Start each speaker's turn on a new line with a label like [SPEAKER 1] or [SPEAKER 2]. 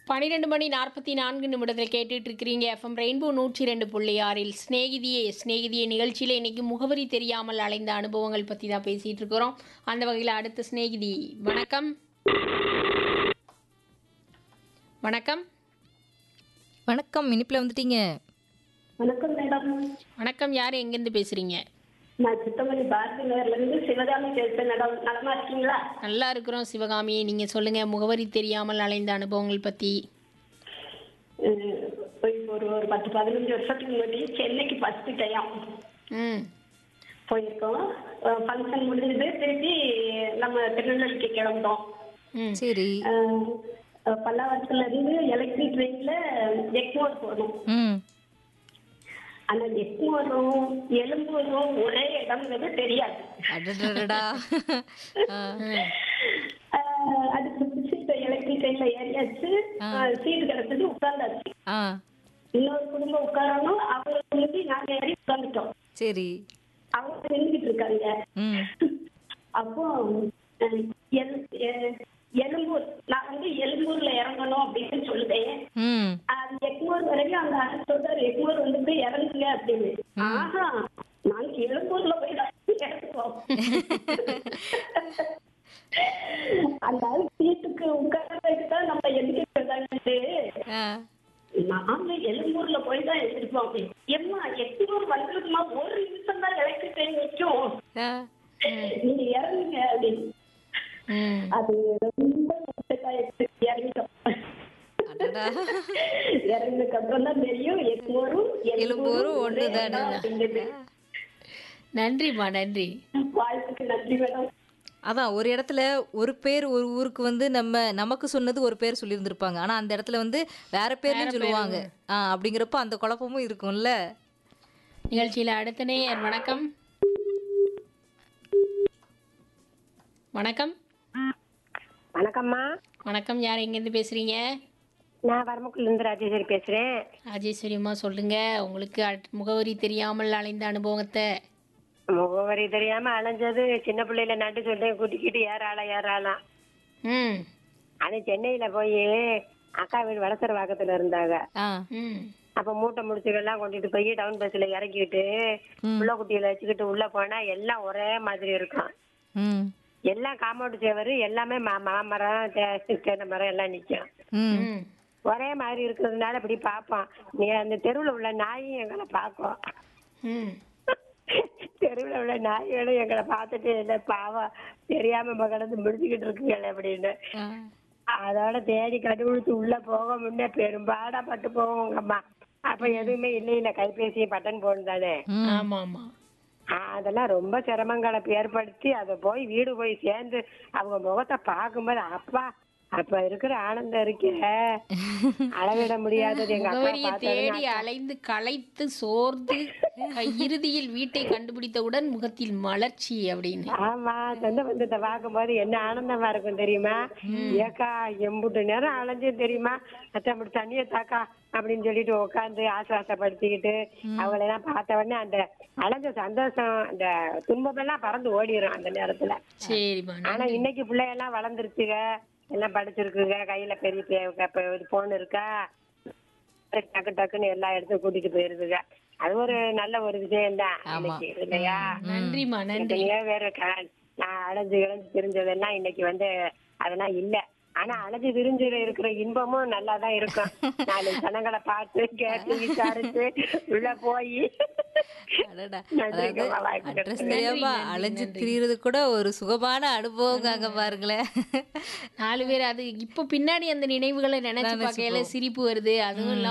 [SPEAKER 1] பன்னிரெண்டு மணி நாற்பத்தி நான்கு நிமிடத்தில் கேட்டுட்டு இருக்கிறீங்க எஃப்எம் ரெயின்போ நூற்றி ரெண்டு புள்ளி ஆறில் ஸ்நேகிதியே ஸ்நேகிதியே நிகழ்ச்சியில் இன்னைக்கு முகவரி தெரியாமல் அலைந்த அனுபவங்கள் பற்றி தான் பேசிகிட்டு இருக்கிறோம் அந்த வகையில் அடுத்த ஸ்நேகிதி வணக்கம் வணக்கம்
[SPEAKER 2] வணக்கம் இனிப்பில் வந்துட்டீங்க
[SPEAKER 3] வணக்கம் மேடம்
[SPEAKER 1] வணக்கம் யார் எங்கேருந்து பேசுகிறீங்க
[SPEAKER 3] நான் சித்தமல்லி பாரதி நகர்ல இருந்து சிவகாமி பேசுறேன் மேடம் நலமா இருக்கீங்களா
[SPEAKER 1] நல்லா இருக்கிறோம் சிவகாமி நீங்கள் சொல்லுங்கள் முகவரி தெரியாமல் அலைந்த அனுபவங்கள் பற்றி
[SPEAKER 3] அஹ் போய் ஒரு ஒரு பத்து பதினஞ்சு வருஷத்துக்கு முன்னாடி சென்னைக்கு ஃபர்ஸ்ட் டைம்
[SPEAKER 1] ம்
[SPEAKER 3] போயிருக்கோம் ஃபங்க்ஷன் முடிஞ்சது திருப்பி நம்ம திருநெல்வேலிக்கு கிளம்பிட்டோம்
[SPEAKER 1] ம்
[SPEAKER 2] சரி
[SPEAKER 3] அஹ் அஹ் பல்லாவரத்துல இருந்து எலக்ட்ரிக் ட்ரெயின்ல எக்மோர் போகணும்
[SPEAKER 2] ம்
[SPEAKER 3] அந்த எக்மோரும் எலும்பூரும் ஒரே இடம்ங்கிறது தெரியாது
[SPEAKER 2] அடடடடா ஆ,
[SPEAKER 3] அஹ் அதுக்கு சீட்டு எலக்ட்ரிக் ட்ரெயின்ல ஏறியாச்சு சீட்டு கிடச்சது உட்கார்ந்தாச்சு
[SPEAKER 2] ஆ
[SPEAKER 3] இன்னொரு குடும்பம் உட்காரணும் அவங்களுக்கு முந்தி நாங்க ஏறி உட்காந்துட்டோம்
[SPEAKER 2] சரி
[SPEAKER 3] அவங்க நின்றுட்டு இருக்காங்க
[SPEAKER 2] ம்
[SPEAKER 3] அப்போ அஹ், எல்- எ- எழும்பூர் நான் வந்து எழும்பூர்ல இறங்கணும் அப்படின்னு சொல்லுதேன்
[SPEAKER 2] ம்
[SPEAKER 3] அது எக்மூர் வரைக்கும் அந்த அண்ணன் சொல்றாரு எக்மூர் வந்துட்டு இறங்குங்க அப்படின்னு ஆஹா நாங்க எழும்பூர்ல போய் தான் இறங்குவோம் அந்த ஆள் சீட்டுக்கு உட்கார்றதுக்கு தான் நம்ம எதுக்கு
[SPEAKER 2] ஆ
[SPEAKER 3] நாங்க எழும்பூர்ல போய் தான் எழுந்திருப்போம் அப்படின்னு எம்மா எக்மூர் வந்துருக்குமா ஒரு நிமிஷம் தான் எலக்ட்ரிக் ட்ரெயின் நிற்கும்
[SPEAKER 2] ஆ
[SPEAKER 3] நீங்க இறங்குங்க அப்படின்னு
[SPEAKER 1] ம்
[SPEAKER 3] அது ரொம்ப கஷ்டமாயிடுச்சு இறங்கிட்டோம்
[SPEAKER 2] அடடா
[SPEAKER 3] இறங்கினதுக்கு அப்புறம் தான் தெரியும் எக்மூரும்
[SPEAKER 2] எழும்பூரும்
[SPEAKER 3] ஒரே
[SPEAKER 2] ஒண்ணுதானே.
[SPEAKER 3] இடம் அப்படிங்கிறது
[SPEAKER 1] நன்றிம்மா நன்றி
[SPEAKER 3] வாழ்த்துக்கு நன்றி மேடம்
[SPEAKER 2] அதான் ஒரு இடத்துல ஒரு பேர் ஒரு ஊருக்கு வந்து நம்ம நமக்கு சொன்னது ஒரு பேர் சொல்லியிருந்திருப்பாங்க ஆனா அந்த இடத்துல வந்து வேற பேர்னு சொல்லுவாங்க ஆ அப்படிங்கிறப்ப அந்த குழப்பமும் இருக்கும்ல
[SPEAKER 1] நிகழ்ச்சியில் அடுத்த நேயர் வணக்கம் வணக்கம்
[SPEAKER 3] வணக்கம்மா
[SPEAKER 1] வணக்கம் யார் எங்கேருந்து பேசுறீங்க
[SPEAKER 3] நான் வரமக்குள்ள இருந்து ராஜேஸ்வரி பேசுறேன்
[SPEAKER 1] ராஜேஸ்வரியம்மா சொல்லுங்க உங்களுக்கு அட்- முகவரி தெரியாமல் அலைந்த அனுபவத்தை
[SPEAKER 3] முகவரி தெரியாம அலைஞ்சது சின்ன பிள்ளையில நட்டு சொல்லிட்டு கூட்டிக்கிட்டு ஏறாளா ஏறாளாம்
[SPEAKER 2] ம்
[SPEAKER 3] அது சென்னையில போய் அக்கா வீடு வளசர வாக்கத்துல இருந்தாங்க
[SPEAKER 2] ஆ
[SPEAKER 1] ம்
[SPEAKER 3] அப்ப மூட்டை முடிச்சுகள்லாம் கொண்டுட்டு போய் டவுன் பஸ்ல இறக்கிட்டு புள்ள குட்டியில வச்சுக்கிட்டு உள்ள போனா எல்லாம் ஒரே மாதிரி இருக்கும்
[SPEAKER 2] ம்
[SPEAKER 3] எல்லாம் காம்பவுண்ட் சேவரு எல்லாமே மா- மாமரம் தே- தென்னை மரம் எல்லாம் நிக்கும்
[SPEAKER 2] ம்
[SPEAKER 1] ம்
[SPEAKER 3] ஒரே மாதிரி இருக்கிறதுனால இப்படி பார்ப்போம் நீ அந்த தெருவுல உள்ள நாயும் எங்களை பார்க்கும்
[SPEAKER 1] ம்
[SPEAKER 3] தெருவுல உள்ள நாய்களும் எங்களை பார்த்துட்டு இல்லை பாவம் தெரியாம மகளந்து முடிச்சுக்கிட்டு இருக்குங்களே அப்படின்னு
[SPEAKER 2] ஆ
[SPEAKER 3] அதோட தேடி கண்டுபிடிச்சு உள்ள போக முன்னே பெரும்பாடா பட்டு போவோங்க அம்மா அப்ப எதுவுமே இல்லை இல்ல கைபேசி பட்டன் போன் தானே
[SPEAKER 1] ஆமா ஆமா
[SPEAKER 3] ஆ, அதெல்லாம் ரொம்ப சிரமங்களை ஏற்படுத்தி அதை போய் வீடு போய் சேர்ந்து அவங்க முகத்தை பார்க்கும்போது அப்பா அப்ப இருக்கிற ஆனந்தம் இருக்கே அளவிட முடியாதது எங்க அப்பா
[SPEAKER 1] முகவரியை
[SPEAKER 3] பார்த்ததுன்னா
[SPEAKER 1] தேடி அலைந்து களைத்து சோர்ந்து இறுதியில் வீட்டை கண்டுபிடித்தவுடன் முகத்தில் மலர்ச்சி அப்படின்னு
[SPEAKER 3] ஆமா சொந்த பந்தத்தை பார்க்கும்போது என்ன ஆனந்தமா இருக்கும் தெரியுமா ஏக்கா எம்புட்டு நேரம் அலைஞ்சு தெரியுமா அத்தை அப்படி தண்ணிய தாக்கா அப்படின்னு சொல்லிட்டு உட்காந்து ஆசுவாசப்படுத்திக்கிட்டு அவங்கள எல்லாம் பார்த்த உடனே அந்த அலைஞ்ச சந்தோஷம் அந்த துன்பமெல்லாம் பறந்து ஓடிடும் அந்த நேரத்துல
[SPEAKER 1] சரிம்மா
[SPEAKER 3] ஆனா இன்னைக்கு பிள்ளையெல்லாம் வளர்ந்துருச்சுங்க எல்லாம் படிச்சிருக்குங்க கையில பெரிய பெரிய போன் இருக்கா டக்கு டக்குன்னு எல்லா இடத்துக்கும் கூட்டிட்டு போயிருதுங்க அது ஒரு நல்ல ஒரு விஷயம் தான் இன்னைக்கு இல்லையா
[SPEAKER 1] நன்றிம்மா நன்றி
[SPEAKER 3] எத்தனையோ பேர் க- நான் அலைஞ்சு இழைஞ்சு தெரிஞ்சதெல்லாம் இன்னைக்கு வந்து அதெல்லாம் இல்ல ஆனா அலைஞ்சு திரிஞ்சு இருக்கிற இன்பமும் நல்லா தான் இருக்கும் நாலு ஜனங்களை பார்த்து கேட்டு விசாரிச்சு உள்ள போய்
[SPEAKER 2] அடடா
[SPEAKER 3] நன்றிங்க,
[SPEAKER 2] அதாவது
[SPEAKER 3] வாய்ப்பு
[SPEAKER 2] அட்ரஸ்
[SPEAKER 3] கொடுத்ததுக்கு.
[SPEAKER 2] தெரியாம அலைஞ்சு திரியறது கூட ஒரு சுகமான அனுபவங்க பாருங்களேன்
[SPEAKER 1] நாலு பேர் அது இப்போ பின்னாடி அந்த நினைவுகளை நினைச்சு பார்க்கையில சிரிப்பு வருது அதுவும் இல்லாம